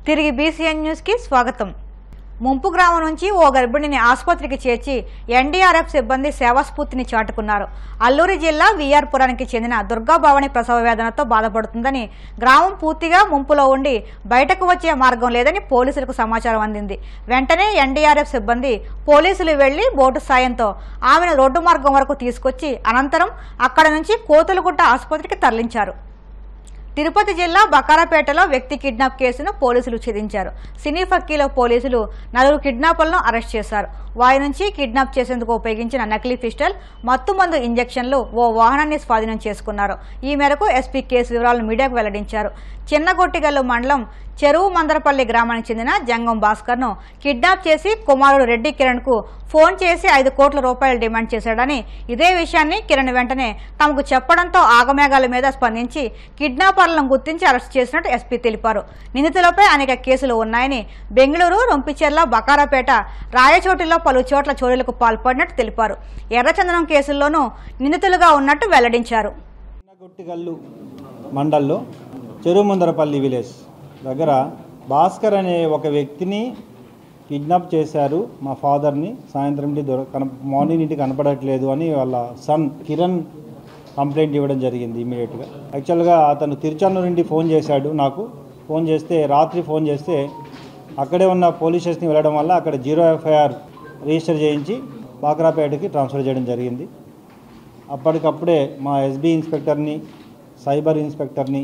తిరిగి బీసీఎన్ న్యూస్కి స్వాగతం ముంపు గ్రామం నుంచి ఓ గర్భిణిని ఆసుపత్రికి చేర్చి ఎన్డీఆర్ఎఫ్ సిబ్బంది సేవాస్ఫూర్తిని చాటుకున్నారు అల్లూరి జిల్లా విఆర్పురానికి చెందిన దుర్గాభవాని ప్రసవ వేదనతో బాధపడుతుందని గ్రామం పూర్తిగా ముంపులో ఉండి బయటకు వచ్చే మార్గం లేదని పోలీసులకు సమాచారం అందింది వెంటనే ఎన్డీఆర్ఎఫ్ సిబ్బంది పోలీసులు వెళ్లి బోటు సాయంతో ఆమెను రోడ్డు మార్గం వరకు తీసుకొచ్చి అనంతరం అక్కడ నుంచి కోతులగుట్ట ఆసుపత్రికి తరలించారు తిరుపతి జిల్లా బకారాపేటలో వ్యక్తి కిడ్నాప్ కేసును పోలీసులు ఛేదించారు సినీ ఫక్కీలో పోలీసులు నలుగురు కిడ్నాపర్లను అరెస్ట్ చేశారు వారి నుంచి కిడ్నాప్ చేసేందుకు ఉపయోగించిన నకిలీ పిస్టల్ మత్తుమందు ఇంజెక్షన్లు ఓ వాహనాన్ని స్వాధీనం చేసుకున్నారు ఈ మేరకు ఎస్పీ కేసు వివరాలను మీడియాకు వెల్లడించారు చిన్నగొట్టిగల్లు మండలం చెరువు మందరపల్లి గ్రామానికి చెందిన జంగం భాస్కర్ను కిడ్నాప్ చేసి కుమారుడు రెడ్డి కిరణ్కు ఫోన్ చేసి ఐదు కోట్ల రూపాయలు డిమాండ్ చేశాడని ఇదే విషయాన్ని కిరణ్ వెంటనే తమకు చెప్పడంతో ఆగమేఘాల మీద స్పందించి కిడ్నాపర్లను గుర్తించి అరెస్ట్ చేసినట్టు ఎస్పీ తెలిపారు నిందితులపై అనేక కేసులు ఉన్నాయని బెంగళూరు రొంపిచెర్ల బకారాపేట రాయచోటిలో పలు చోట్ల చోరీలకు పాల్పడినట్టు తెలిపారు ఎర్రచందనం కేసుల్లోనూ నిందితులుగా ఉన్నట్టు వెల్లడించారు చిన్నగొట్టిగల్లు మండల్లో చెరుముందరపల్లి విలేజ్ దగ్గర భాస్కర్ అనే ఒక వ్యక్తిని కిడ్నాప్ చేశారు మా ఫాదర్ని సాయంత్రం ఇంటి దొర కన మార్నింగ్ ఇంటికి కనపడట్లేదు అని వాళ్ళ సన్ కిరణ్ కంప్లైంట్ ఇవ్వడం జరిగింది ఇమీడియట్గా యాక్చువల్గా అతను తిరుచానూరు నుండి ఫోన్ చేశాడు నాకు ఫోన్ చేస్తే రాత్రి ఫోన్ చేస్తే అక్కడే ఉన్న పోలీస్ స్టేషన్కి వెళ్ళడం వల్ల అక్కడ జీరో ఎఫ్ఐఆర్ రిజిస్టర్ చేయించి బాక్రాపేటకి ట్రాన్స్ఫర్ చేయడం జరిగింది అప్పటికప్పుడే మా ఎస్బీ ఇన్స్పెక్టర్ని సైబర్ ఇన్స్పెక్టర్ని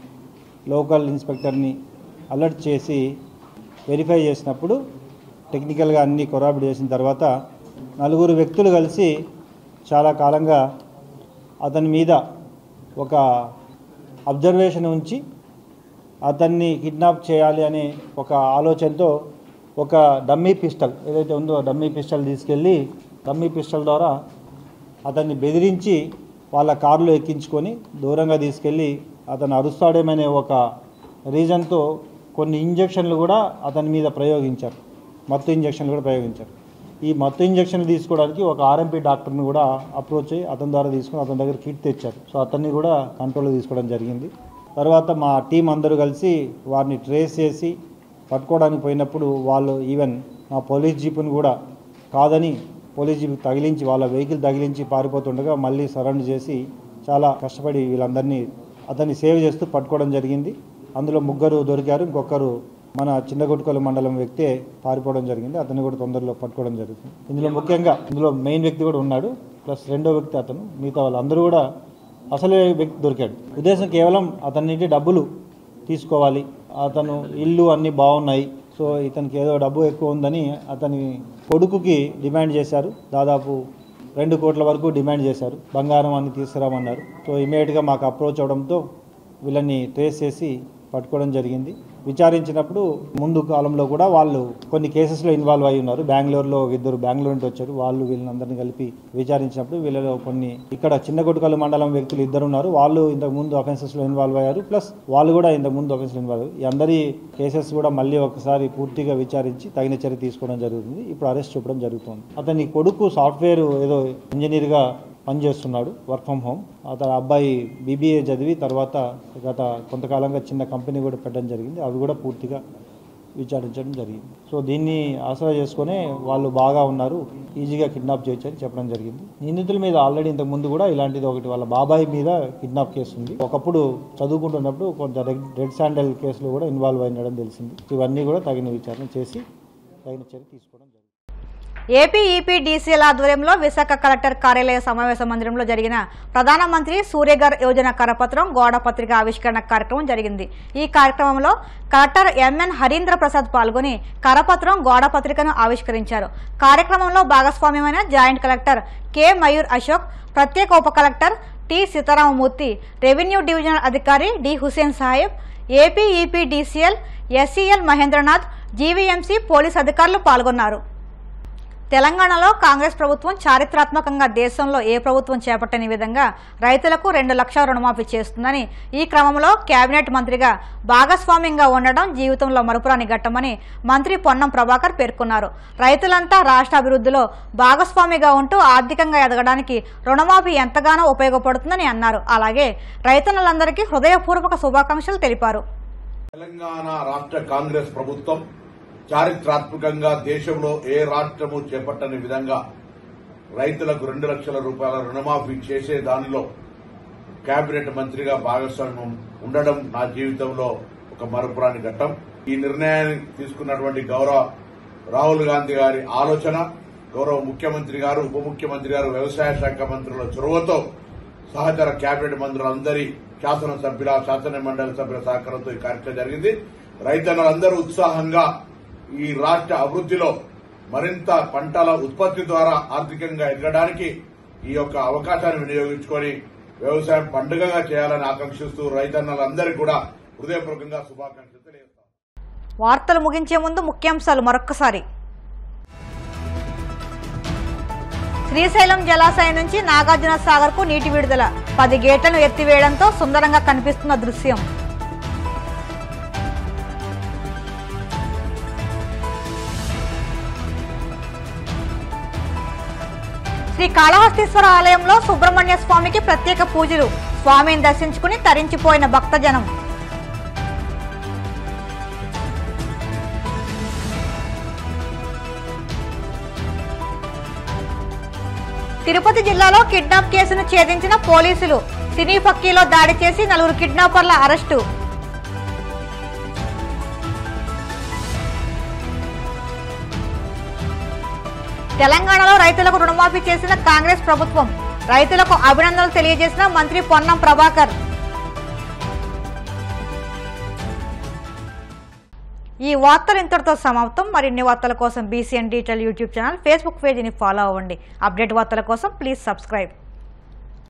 లోకల్ ఇన్స్పెక్టర్ని అలర్ట్ చేసి వెరిఫై చేసినప్పుడు టెక్నికల్గా అన్ని కొరాబిట్ చేసిన తర్వాత నలుగురు వ్యక్తులు కలిసి చాలా కాలంగా అతని మీద ఒక అబ్జర్వేషన్ ఉంచి అతన్ని కిడ్నాప్ చేయాలి అనే ఒక ఆలోచనతో ఒక డమ్మీ పిస్టల్ ఏదైతే ఉందో డమ్మీ పిస్టల్ తీసుకెళ్ళి డమ్మీ పిస్టల్ ద్వారా అతన్ని బెదిరించి వాళ్ళ కారులో ఎక్కించుకొని దూరంగా తీసుకెళ్ళి అతను అరుస్తాడేమనే ఒక రీజన్తో కొన్ని ఇంజక్షన్లు కూడా అతని మీద ప్రయోగించారు మత్తు ఇంజక్షన్లు కూడా ప్రయోగించారు ఈ మత్తు ఇంజక్షన్ తీసుకోవడానికి ఒక ఆర్ఎంపీ డాక్టర్ని కూడా అప్రోచ్ అయ్యి అతని ద్వారా తీసుకుని అతని దగ్గర కిట్ తెచ్చారు సో అతన్ని కూడా కంట్రోల్లో తీసుకోవడం జరిగింది తర్వాత మా టీం అందరూ కలిసి వారిని ట్రేస్ చేసి పట్టుకోవడానికి పోయినప్పుడు వాళ్ళు ఈవెన్ మా పోలీస్ జీపుని కూడా కాదని పోలీస్ జీప్ తగిలించి వాళ్ళ వెహికల్ తగిలించి పారిపోతుండగా మళ్ళీ సరౌండ్ చేసి చాలా కష్టపడి వీళ్ళందరినీ అతన్ని సేవ్ చేస్తూ పట్టుకోవడం జరిగింది అందులో ముగ్గురు దొరికారు ఇంకొకరు మన చిన్నగొట్టుకొల మండలం వ్యక్తే పారిపోవడం జరిగింది అతన్ని కూడా తొందరలో పట్టుకోవడం జరుగుతుంది ఇందులో ముఖ్యంగా ఇందులో మెయిన్ వ్యక్తి కూడా ఉన్నాడు ప్లస్ రెండో వ్యక్తి అతను మిగతా వాళ్ళందరూ కూడా అసలు వ్యక్తి దొరికాడు ఉద్దేశం కేవలం అతని నుండి డబ్బులు తీసుకోవాలి అతను ఇల్లు అన్నీ బాగున్నాయి సో ఇతనికి ఏదో డబ్బు ఎక్కువ ఉందని అతని కొడుకుకి డిమాండ్ చేశారు దాదాపు రెండు కోట్ల వరకు డిమాండ్ చేశారు బంగారం అన్ని తీసుకురామన్నారు సో ఇమీడియట్గా మాకు అప్రోచ్ అవడంతో వీళ్ళని ట్రేస్ చేసి పట్టుకోవడం జరిగింది విచారించినప్పుడు ముందు కాలంలో కూడా వాళ్ళు కొన్ని కేసెస్లో ఇన్వాల్వ్ అయి ఉన్నారు బెంగళూరులో ఒక ఇద్దరు బెంగళూరు నుంచి వచ్చారు వాళ్ళు వీళ్ళందరినీ కలిపి విచారించినప్పుడు వీళ్ళలో కొన్ని ఇక్కడ చిన్న కొట్టుకల్లు మండలం వ్యక్తులు ఇద్దరు ఉన్నారు వాళ్ళు ఇంతకు ముందు అఫెన్సెస్లో ఇన్వాల్వ్ అయ్యారు ప్లస్ వాళ్ళు కూడా ఇంతకు ముందు అఫెన్స్లో ఇన్వాల్వ్ అయ్యారు ఈ అందరి కేసెస్ కూడా మళ్ళీ ఒకసారి పూర్తిగా విచారించి తగిన చర్య తీసుకోవడం జరుగుతుంది ఇప్పుడు అరెస్ట్ చూపడం జరుగుతుంది అతని కొడుకు సాఫ్ట్వేర్ ఏదో ఇంజనీర్గా పనిచేస్తున్నాడు వర్క్ ఫ్రమ్ హోమ్ అతని అబ్బాయి బీబీఏ చదివి తర్వాత గత కొంతకాలంగా చిన్న కంపెనీ కూడా పెట్టడం జరిగింది అవి కూడా పూర్తిగా విచారించడం జరిగింది సో దీన్ని ఆసరా చేసుకునే వాళ్ళు బాగా ఉన్నారు ఈజీగా కిడ్నాప్ చేయొచ్చని చెప్పడం జరిగింది నిందితుల మీద ఆల్రెడీ ఇంతకు ముందు కూడా ఇలాంటిది ఒకటి వాళ్ళ బాబాయ్ మీద కిడ్నాప్ కేసు ఉంది ఒకప్పుడు చదువుకుంటున్నప్పుడు కొంత రెడ్ రెడ్ శాండల్ కేసులో కూడా ఇన్వాల్వ్ అయినడం తెలిసింది ఇవన్నీ కూడా తగిన విచారణ చేసి తగిన చర్య తీసుకోవడం జరిగింది ఏపీ ఈపీడీసీఎల్ ఆధ్వర్యంలో విశాఖ కలెక్టర్ కార్యాలయ సమావేశ మందిరంలో జరిగిన ప్రధానమంత్రి సూర్యగర్ యోజన కరపత్రం గోడ పత్రిక ఆవిష్కరణ కార్యక్రమం జరిగింది ఈ కార్యక్రమంలో కలెక్టర్ ఎంఎన్ హరీంద్ర ప్రసాద్ పాల్గొని కరపత్రం గోడ పత్రికను ఆవిష్కరించారు కార్యక్రమంలో భాగస్వామ్యమైన joint collector K Mayur Ashok ప్రత్యేక ఉప collector T Sitaramamurthy revenue divisional అధికారి D Hussain Saheb AP EPDCL SCL Mahendranath GVMC police అధికారులు పాల్గొన్నారు తెలంగాణలో కాంగ్రెస్ ప్రభుత్వం చారిత్రాత్మకంగా దేశంలో ఏ ప్రభుత్వం చేపట్టని విధంగా రైతులకు రెండు లక్షల రుణమాఫీ చేస్తుందని ఈ క్రమంలో కేబినెట్ మంత్రిగా భాగస్వామ్యంగా ఉండడం జీవితంలో మరుపురాని ఘట్టమని మంత్రి పొన్నం ప్రభాకర్ పేర్కొన్నారు రైతులంతా రాష్ట్ర అభివృద్ధిలో భాగస్వామిగా ఉంటూ ఆర్థికంగా ఎదగడానికి రుణమాఫీ ఎంతగానో ఉపయోగపడుతుందని అన్నారు అలాగే రైతన్నలందరికీ హృదయపూర్వక శుభాకాంక్షలు తెలిపారు తెలంగాణ రాష్ట్ర కాంగ్రెస్ ప్రభుత్వం చారిత్రాత్మకంగా దేశంలో ఏ రాష్ట్రము చేపట్టని విధంగా రైతులకు రెండు లక్షల రూపాయల రుణమాఫీ చేసే దానిలో కేబినెట్ మంత్రిగా భాగస్వామ్యం ఉండడం నా జీవితంలో ఒక మరుపురాని ఘట్టం ఈ నిర్ణయాన్ని తీసుకున్నటువంటి గౌరవ రాహుల్ గాంధీ గారి ఆలోచన గౌరవ ముఖ్యమంత్రి గారు ఉప ముఖ్యమంత్రి గారు వ్యవసాయ శాఖ మంత్రుల చొరవతో సహచర కేబినెట్ మంత్రులందరి శాసనసభ్యుల శాసన మండలి సభ్యుల సహకారంతో ఈ కార్యక్రమం జరిగింది రైతన్నలందరూ ఉత్సాహంగా ఈ రాష్ట్ర అభివృద్దిలో మరింత పంటల ఉత్పత్తి ద్వారా ఆర్థికంగా ఎదగడానికి ఈ యొక్క అవకాశాన్ని వినియోగించుకొని వ్యవసాయం పండుగగా చేయాలని ఆకాంక్షిస్తూ రైతన్నలందరికీ కూడా హృదయపూర్వకంగా శుభాకాంక్షలు తెలియజేస్తాను వార్తలు ముగించే ముందు ముఖ్యాంశాలు మరొక్కసారి శ్రీశైలం జలాశయం నుంచి నాగార్జున సాగర్ కు నీటి విడుదల పది గేట్లను ఎత్తివేయడంతో సుందరంగా కనిపిస్తున్న దృశ్యం శ్రీ కాళహస్తీశ్వర ఆలయంలో సుబ్రహ్మణ్య స్వామికి ప్రత్యేక పూజలు స్వామిని దర్శించుకుని తరించిపోయిన భక్తజనం తిరుపతి జిల్లాలో కిడ్నాప్ కేసును ఛేదించిన పోలీసులు సినీ ఫక్కీలో దాడి చేసి నలుగురు కిడ్నాపర్ల అరెస్టు తెలంగాణలో రైతులకు రుణమాఫీ చేసిన కాంగ్రెస్ ప్రభుత్వం రైతులకు అభినందనలు తెలియజేసిన మంత్రి పొన్నం ప్రభాకర్ ఈ వార్తలు ఇంతటితో సమాప్తం మరిన్ని వార్తల కోసం BCN detail YouTube channel Facebook పేజీని ఫాలో అవ్వండి అప్డేట్ వార్తల కోసం ప్లీజ్ సబ్స్క్రైబ్